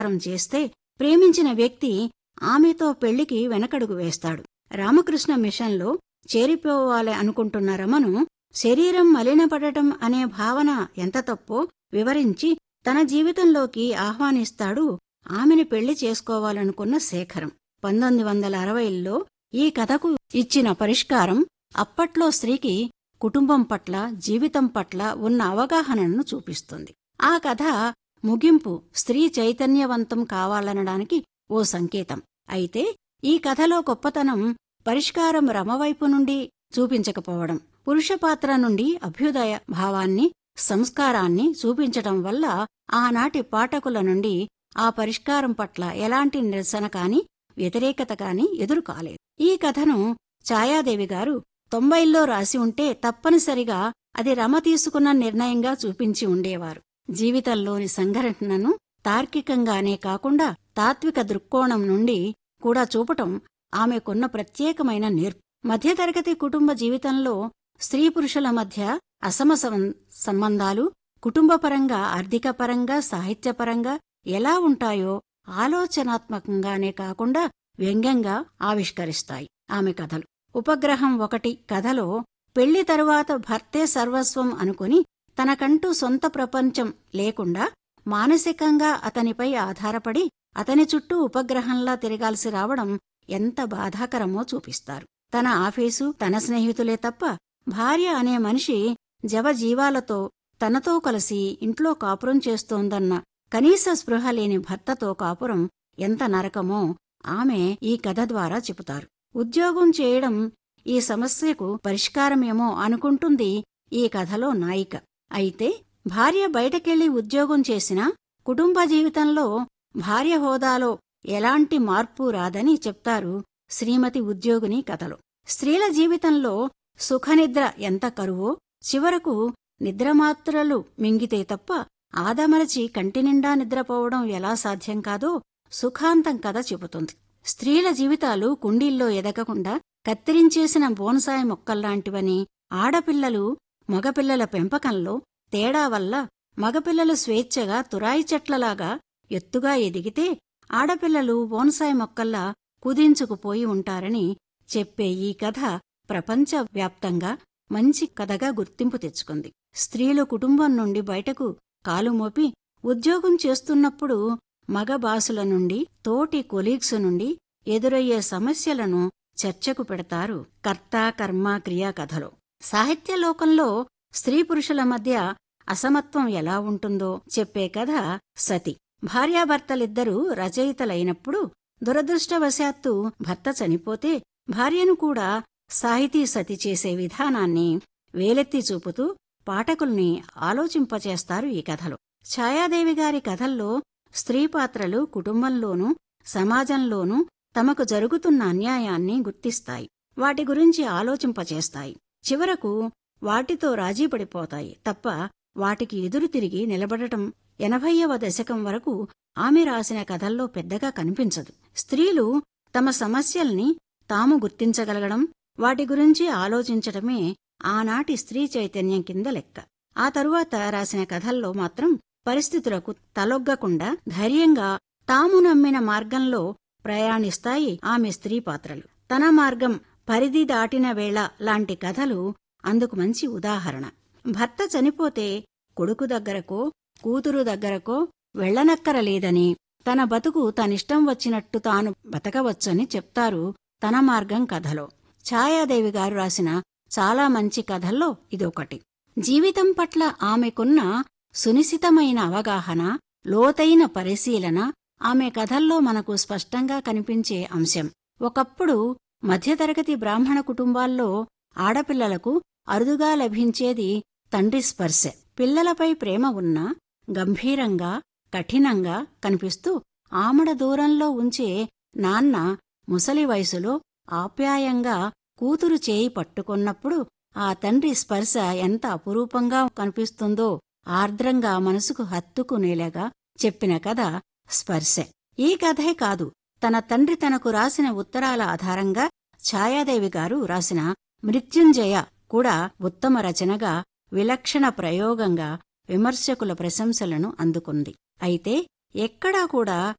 ప్రకారం చేస్తే ప్రేమించిన వ్యక్తి ఆమెతో పెళ్లికి వెనకడుగు వేస్తాడు రామకృష్ణ మిషన్లో చేరిపోవాలి అనుకుంటున్న రమను శరీరం మలినపడటం అనే భావన ఎంత తప్పో వివరించి తన జీవితంలోకి ఆహ్వానిస్తాడు ఆమెని పెళ్లి చేసుకోవాలనుకున్న శేఖరం పంతొమ్మిది వందల అరవైలో ఈ కథకు ఇచ్చిన పరిష్కారం అప్పట్లో స్త్రీకి కుటుంబం పట్ల జీవితం పట్ల ఉన్న అవగాహనను చూపిస్తుంది ఆ కథ ముగింపు స్త్రీ చైతన్యవంతం కావాలనడానికి ఓ సంకేతం అయితే ఈ కథలో గొప్పతనం పరిష్కారం రమవైపు నుండి చూపించకపోవడం పురుష పాత్ర నుండి అభ్యుదయ భావాన్ని సంస్కారాన్ని చూపించటం వల్ల ఆనాటి పాఠకుల నుండి ఆ పరిష్కారం పట్ల ఎలాంటి నిరసన కాని వ్యతిరేకత కాని ఎదురు కాలేదు ఈ కథను ఛాయాదేవి గారు తొంభైల్లో రాసి ఉంటే తప్పనిసరిగా అది రమ తీసుకున్న నిర్ణయంగా చూపించి ఉండేవారు జీవితంలోని సంఘటనను తార్కికంగానే కాకుండా తాత్విక దృక్కోణం నుండి కూడా చూపటం ఆమెకున్న ప్రత్యేకమైన నేర్పు మధ్యతరగతి కుటుంబ జీవితంలో స్త్రీ పురుషుల మధ్య అసమ సం- సంబంధాలు కుటుంబపరంగా ఆర్థికపరంగా సాహిత్యపరంగా ఎలా ఉంటాయో ఆలోచనాత్మకంగానే కాకుండా వ్యంగ్యంగా ఆవిష్కరిస్తాయి ఆమె కథలు ఉపగ్రహం ఒకటి కథలో పెళ్లి తరువాత భర్తే సర్వస్వం అనుకుని తనకంటూ సొంత ప్రపంచం లేకుండా మానసికంగా అతనిపై ఆధారపడి అతని చుట్టూ ఉపగ్రహంలా తిరగాల్సి రావడం ఎంత బాధాకరమో చూపిస్తారు తన ఆఫీసు తన స్నేహితులే తప్ప భార్య అనే మనిషి జవజీవాలతో తనతో కలిసి ఇంట్లో కాపురం చేస్తోందన్న కనీస స్పృహ లేని భర్తతో కాపురం ఎంత నరకమో ఆమె ఈ కథ ద్వారా చెబుతారు ఉద్యోగం చేయడం ఈ సమస్యకు పరిష్కారమేమో అనుకుంటుంది ఈ కథలో నాయిక అయితే భార్య బయటకెళ్లి ఉద్యోగం చేసినా కుటుంబ జీవితంలో భార్య హోదాలో ఎలాంటి మార్పు రాదని చెప్తారు శ్రీమతి ఉద్యోగిని కథలో స్త్రీల జీవితంలో సుఖనిద్ర ఎంత కరువో చివరకు నిద్రమాత్రలు మింగితే తప్ప ఆదమరచి కంటినిండా నిద్రపోవడం ఎలా సాధ్యం కాదో సుఖాంతం కథ చెబుతుంది స్త్రీల జీవితాలు కుండీల్లో ఎదగకుండా కత్తిరించేసిన బోన్సాయి మొక్కల్లాంటివని ఆడపిల్లలు మగపిల్లల పెంపకంలో తేడా వల్ల మగపిల్లలు స్వేచ్ఛగా తురాయి చెట్లలాగా ఎత్తుగా ఎదిగితే ఆడపిల్లలు బోన్సాయి మొక్కల్లా కుదించుకుపోయి ఉంటారని చెప్పే ఈ కథ ప్రపంచవ్యాప్తంగా మంచి కథగా గుర్తింపు తెచ్చుకుంది స్త్రీలు కుటుంబం నుండి బయటకు కాలు మోపి ఉద్యోగం చేస్తున్నప్పుడు మగ బాసుల నుండి తోటి కొలీగ్స్ నుండి ఎదురయ్యే సమస్యలను చర్చకు పెడతారు కర్త కర్మ క్రియా కథలో సాహిత్య లోకంలో స్త్రీ పురుషుల మధ్య అసమత్వం ఎలా ఉంటుందో చెప్పే కథ సతి భార్యాభర్తలిద్దరూ రచయితలైనప్పుడు దురదృష్టవశాత్తు భర్త చనిపోతే భార్యను కూడా సాహితీ సతి చేసే విధానాన్ని వేలెత్తి చూపుతూ పాఠకుల్ని ఆలోచింపచేస్తారు ఈ కథలో ఛాయాదేవి గారి కథల్లో స్త్రీ పాత్రలు కుటుంబంలోనూ సమాజంలోనూ తమకు జరుగుతున్న అన్యాయాన్ని గుర్తిస్తాయి వాటి గురించి ఆలోచింపచేస్తాయి చివరకు వాటితో రాజీపడిపోతాయి తప్ప వాటికి ఎదురు తిరిగి నిలబడటం ఎనభైవ దశకం వరకు ఆమె రాసిన కథల్లో పెద్దగా కనిపించదు స్త్రీలు తమ సమస్యల్ని తాము గుర్తించగలగడం వాటి గురించి ఆలోచించటమే ఆనాటి స్త్రీ చైతన్యం కింద లెక్క ఆ తరువాత రాసిన కథల్లో మాత్రం పరిస్థితులకు తలొగ్గకుండా ధైర్యంగా తాము నమ్మిన మార్గంలో ప్రయాణిస్తాయి ఆమె స్త్రీ పాత్రలు తన మార్గం పరిధి దాటిన వేళ లాంటి కథలు అందుకు మంచి ఉదాహరణ భర్త చనిపోతే కొడుకు దగ్గరకో కూతురు దగ్గరకో వెళ్లనక్కరలేదని తన బతుకు తనిష్టం వచ్చినట్టు తాను బతకవచ్చని చెప్తారు తన మార్గం కథలో ఛాయాదేవి గారు రాసిన చాలా మంచి కథల్లో ఇదొకటి జీవితం పట్ల ఆమెకున్న సునిశితమైన అవగాహన లోతైన పరిశీలన ఆమె కథల్లో మనకు స్పష్టంగా కనిపించే అంశం ఒకప్పుడు మధ్యతరగతి బ్రాహ్మణ కుటుంబాల్లో ఆడపిల్లలకు అరుదుగా లభించేది తండ్రి స్పర్శ పిల్లలపై ప్రేమ ఉన్నా గంభీరంగా కఠినంగా కనిపిస్తూ ఆమడ దూరంలో ఉంచే నాన్న ముసలి వయసులో ఆప్యాయంగా కూతురు చేయి పట్టుకొన్నప్పుడు ఆ తండ్రి స్పర్శ ఎంత అపురూపంగా కనిపిస్తుందో ఆర్ద్రంగా మనసుకు హత్తుకునేలాగా చెప్పిన కథ స్పర్శ ఈ కథే కాదు తన తండ్రి తనకు రాసిన ఉత్తరాల ఆధారంగా ఛాయాదేవి గారు రాసిన మృత్యుంజయ కూడా ఉత్తమ రచనగా విలక్షణ ప్రయోగంగా విమర్శకుల ప్రశంసలను అందుకుంది అయితే ఎక్కడా కూడా